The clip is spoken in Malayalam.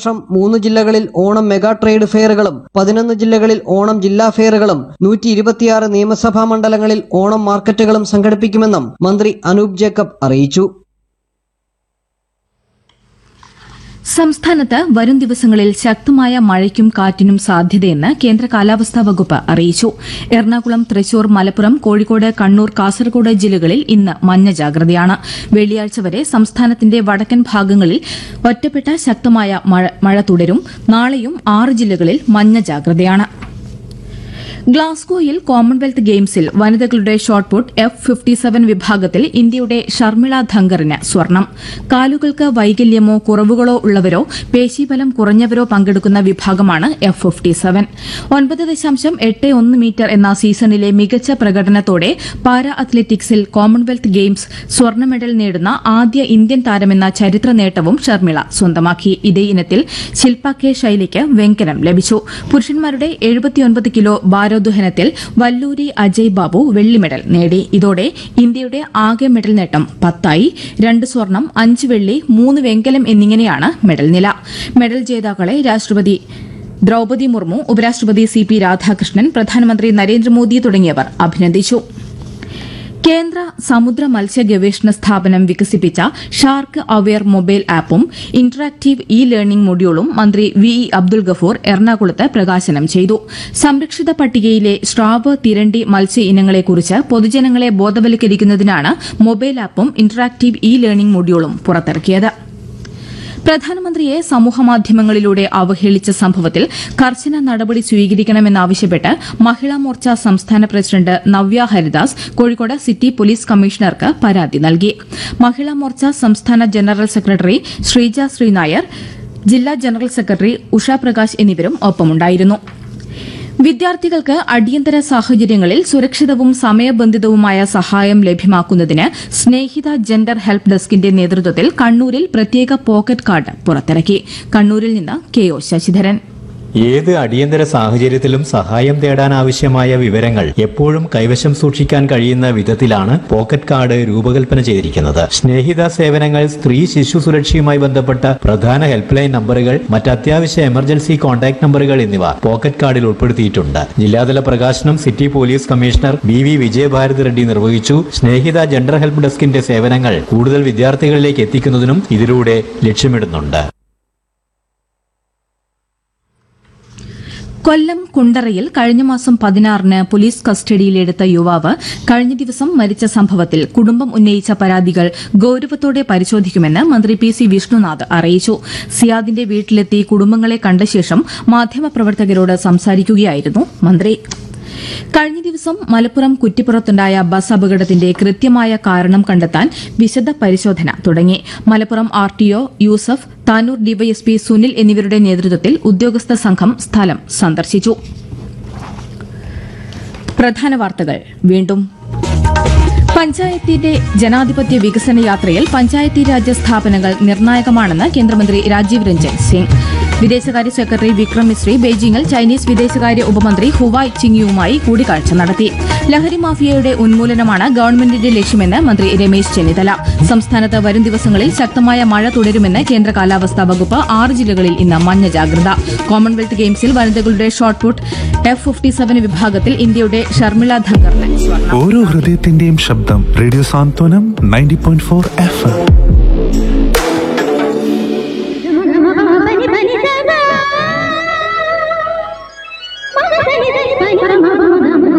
വർഷം മൂന്ന് ജില്ലകളിൽ ഓണം മെഗാ ട്രേഡ് ഫെയറുകളും പതിനൊന്ന് ജില്ലകളിൽ ഓണം ജില്ലാ ഫെയറുകളും നൂറ്റി ഇരുപത്തിയാറ് നിയമസഭാ മണ്ഡലങ്ങളിൽ ഓണം മാർക്കറ്റുകളും സംഘടിപ്പിക്കുമെന്നും മന്ത്രി അനൂപ് ജേക്കബ് അറിയിച്ചു സംസ്ഥാനത്ത് വരും ദിവസങ്ങളിൽ ശക്തമായ മഴയ്ക്കും കാറ്റിനും സാധ്യതയെന്ന് കേന്ദ്ര കാലാവസ്ഥാ വകുപ്പ് അറിയിച്ചു എറണാകുളം തൃശൂർ മലപ്പുറം കോഴിക്കോട് കണ്ണൂർ കാസർഗോഡ് ജില്ലകളിൽ ഇന്ന് മഞ്ഞ ജാഗ്രതയാണ് വെള്ളിയാഴ്ച വരെ സംസ്ഥാനത്തിന്റെ വടക്കൻ ഭാഗങ്ങളിൽ ഒറ്റപ്പെട്ട ശക്തമായ മഴ- മഴ തുടരും നാളെയും ആറ് ജില്ലകളിൽ മഞ്ഞ ജാഗ്രതയാണ് ഗ്ലാസ്ഗോയിൽ കോമൺവെൽത്ത് ഗെയിംസിൽ വനിതകളുടെ ഷോട്ട്പുട്ട് എഫ് ഫിഫ്റ്റി സെവൻ വിഭാഗത്തിൽ ഇന്ത്യയുടെ ഷർമിള ധങ്കറിന് സ്വർണം കാലുകൾക്ക് വൈകല്യമോ കുറവുകളോ ഉള്ളവരോ പേശീബലം കുറഞ്ഞവരോ പങ്കെടുക്കുന്ന വിഭാഗമാണ് എഫ് ഫിഫ്റ്റി സെവൻ ഒൻപത് ദശാംശം എട്ട് ഒന്ന് മീറ്റർ എന്ന സീസണിലെ മികച്ച പ്രകടനത്തോടെ പാരാ അത്ലറ്റിക്സിൽ കോമൺവെൽത്ത് ഗെയിംസ് സ്വർണ്ണ മെഡൽ നേടുന്ന ആദ്യ ഇന്ത്യൻ താരമെന്ന ചരിത്ര നേട്ടവും ഷർമിള സ്വന്തമാക്കി ഇതേ ഇനത്തിൽ ശിൽപ കെ ശൈലിക്ക് വെങ്കലം ലഭിച്ചു പുരുഷന്മാരുടെ എഴുപത്തിയൊൻപത് കിലോ ഭാരോദ്വഹനത്തിൽ വല്ലൂരി അജയ് ബാബു വെള്ളി മെഡൽ നേടി ഇതോടെ ഇന്ത്യയുടെ ആകെ മെഡൽ നേട്ടം പത്തായി രണ്ട് സ്വർണം അഞ്ച് വെള്ളി മൂന്ന് വെങ്കലം എന്നിങ്ങനെയാണ് മെഡൽ നില മെഡൽ ജേതാക്കളെ രാഷ്ട്രപതി ദ്രൌപതി മുർമു ഉപരാഷ്ട്രപതി സി പി രാധാകൃഷ്ണൻ പ്രധാനമന്ത്രി നരേന്ദ്രമോദി തുടങ്ങിയവർ അഭിനന്ദിച്ചു കേന്ദ്ര സമുദ്ര മത്സ്യ ഗവേഷണ സ്ഥാപനം വികസിപ്പിച്ച ഷാർക്ക് അവെയർ മൊബൈൽ ആപ്പും ഇന്ററാക്ടീവ് ഇ ലേണിംഗ് മൊഡ്യൂളും മന്ത്രി വി ഇ അബ്ദുൽ ഗഫൂർ എറണാകുളത്ത് പ്രകാശനം ചെയ്തു സംരക്ഷിത പട്ടികയിലെ സ്രാവ് തിരണ്ടി മത്സ്യ ഇനങ്ങളെക്കുറിച്ച് പൊതുജനങ്ങളെ ബോധവൽക്കരിക്കുന്നതിനാണ് മൊബൈൽ ആപ്പും ഇന്ററാക്ടീവ് ഇ ലേണിംഗ് മൊഡ്യൂളും പുറത്തിറക്കിയത് പ്രധാനമന്ത്രിയെ സമൂഹമാധ്യമങ്ങളിലൂടെ അവഹേളിച്ച സംഭവത്തിൽ കർശന നടപടി സ്വീകരിക്കണമെന്നാവശ്യപ്പെട്ട് മഹിളാ മോർച്ച സംസ്ഥാന president Navya Haridas Kozhikode city police കമ്മീഷണർക്ക് പരാതി നൽകി മഹിളാ മോർച്ച സംസ്ഥാന ജനറൽ സെക്രട്ടറി ശ്രീജ ശ്രീനായർ ജില്ലാ ജനറൽ സെക്രട്ടറി ഉഷ പ്രകാശ് എന്നിവരും ഒപ്പമുണ്ടായിരുന്നു വിദ്യാർത്ഥികൾക്ക് അടിയന്തര സാഹചര്യങ്ങളിൽ സുരക്ഷിതവും സമയബന്ധിതവുമായ സഹായം ലഭ്യമാക്കുന്നതിന് സ്നേഹിത ജെൻഡർ ഹെൽപ്പ് ഡെസ്കിന്റെ നേതൃത്വത്തിൽ കണ്ണൂരിൽ പ്രത്യേക പോക്കറ്റ് കാർഡ് പുറത്തിറക്കി കണ്ണൂരിൽ നിന്ന് കെ ഒ ശശിധരൻ ഏത് അടിയന്തര സാഹചര്യത്തിലും സഹായം തേടാൻ ആവശ്യമായ വിവരങ്ങൾ എപ്പോഴും കൈവശം സൂക്ഷിക്കാൻ കഴിയുന്ന വിധത്തിലാണ് പോക്കറ്റ് കാർഡ് രൂപകൽപ്പന ചെയ്തിരിക്കുന്നത് സ്നേഹിത സേവനങ്ങൾ സ്ത്രീ ശിശു സുരക്ഷയുമായി ബന്ധപ്പെട്ട പ്രധാന ഹെൽപ്പ് ലൈൻ നമ്പറുകൾ മറ്റ് അത്യാവശ്യ എമർജൻസി കോൺടാക്ട് നമ്പറുകൾ എന്നിവ പോക്കറ്റ് കാർഡിൽ ഉൾപ്പെടുത്തിയിട്ടുണ്ട് ജില്ലാതല പ്രകാശനം city police commissioner B V Vijayabharathi Reddy നിർവഹിച്ചു സ്നേഹിത ജെൻഡർ ഹെൽപ്പ് ഡെസ്കിന്റെ സേവനങ്ങൾ കൂടുതൽ വിദ്യാർത്ഥികളിലേക്ക് എത്തിക്കുന്നതിനും ഇതിലൂടെ ലക്ഷ്യമിടുന്നുണ്ട് കൊല്ലം കുണ്ടറയിൽ കഴിഞ്ഞ മാസം പതിനാറിന് പോലീസ് കസ്റ്റഡിയിലെടുത്ത യുവാവ് കഴിഞ്ഞ ദിവസം മരിച്ച സംഭവത്തിൽ കുടുംബം ഉന്നയിച്ച പരാതികൾ ഗൌരവത്തോടെ പരിശോധിക്കുമെന്ന് മന്ത്രി പി സി വിഷ്ണുനാഥ് അറിയിച്ചു സിയാദിന്റെ വീട്ടിലെത്തി കുടുംബങ്ങളെ കണ്ട ശേഷം മാധ്യമപ്രവർത്തകരോട് സംസാരിക്കുകയായിരുന്നു മന്ത്രി കഴിഞ്ഞ ദിവസം മലപ്പുറം കുറ്റിപ്പുറത്തുണ്ടായ ബസ് അപകടത്തിന്റെ കൃത്യമായ കാരണം കണ്ടെത്താൻ വിശദ പരിശോധന തുടങ്ങി Malappuram R T O Yusuf Tanur DYSP Sunil എന്നിവരുടെ നേതൃത്വത്തിൽ ഉദ്യോഗസ്ഥ സംഘം സ്ഥലം സന്ദർശിച്ചു പ്രധാന വാർത്തകൾ വീണ്ടും പഞ്ചായത്തിന്റെ ജനാധിപത്യ വികസന യാത്രയിൽ പഞ്ചായത്തി രാജ് സ്ഥാപനങ്ങൾ നിർണായകമാണെന്ന് കേന്ദ്രമന്ത്രി രാജീവ് രഞ്ജൻ സിംഗ് വിദേശകാര്യ സെക്രട്ടറി വിക്രം മിശ്രി ബെയ്ജിംഗിൽ ചൈനീസ് വിദേശകാര്യ ഉപമന്ത്രി ഹുവായ് ചിങ്യുവുമായി കൂടിക്കാഴ്ച നടത്തി ലഹരി മാഫിയയുടെ ഉന്മൂലനമാണ് ഗവൺമെന്റിന്റെ ലക്ഷ്യമെന്ന് മന്ത്രി രമേശ് ചെന്നിത്തല സംസ്ഥാനത്ത് വരും ദിവസങ്ങളിൽ ശക്തമായ മഴ തുടരുമെന്ന് കേന്ദ്ര കാലാവസ്ഥാ വകുപ്പ് ആറ് ജില്ലകളിൽ ഇന്ന് മഞ്ഞ ജാഗ്രത കോമൺവെൽത്ത് ഗെയിംസിൽ വനിതകളുടെ ഷോട്ട്പുട്ട് എഫ് ഫിഫ്റ്റി സെവൻ വിഭാഗത്തിൽ ഇന്ത്യയുടെ ഷർമിള ധങ്കറിന് സ്വർണം ഓരോ ഹൃദയത്തിന്റെയും ശബ്ദം radio Santhwanam ninety point four F బని బని సదా మగ సని సని పని పమ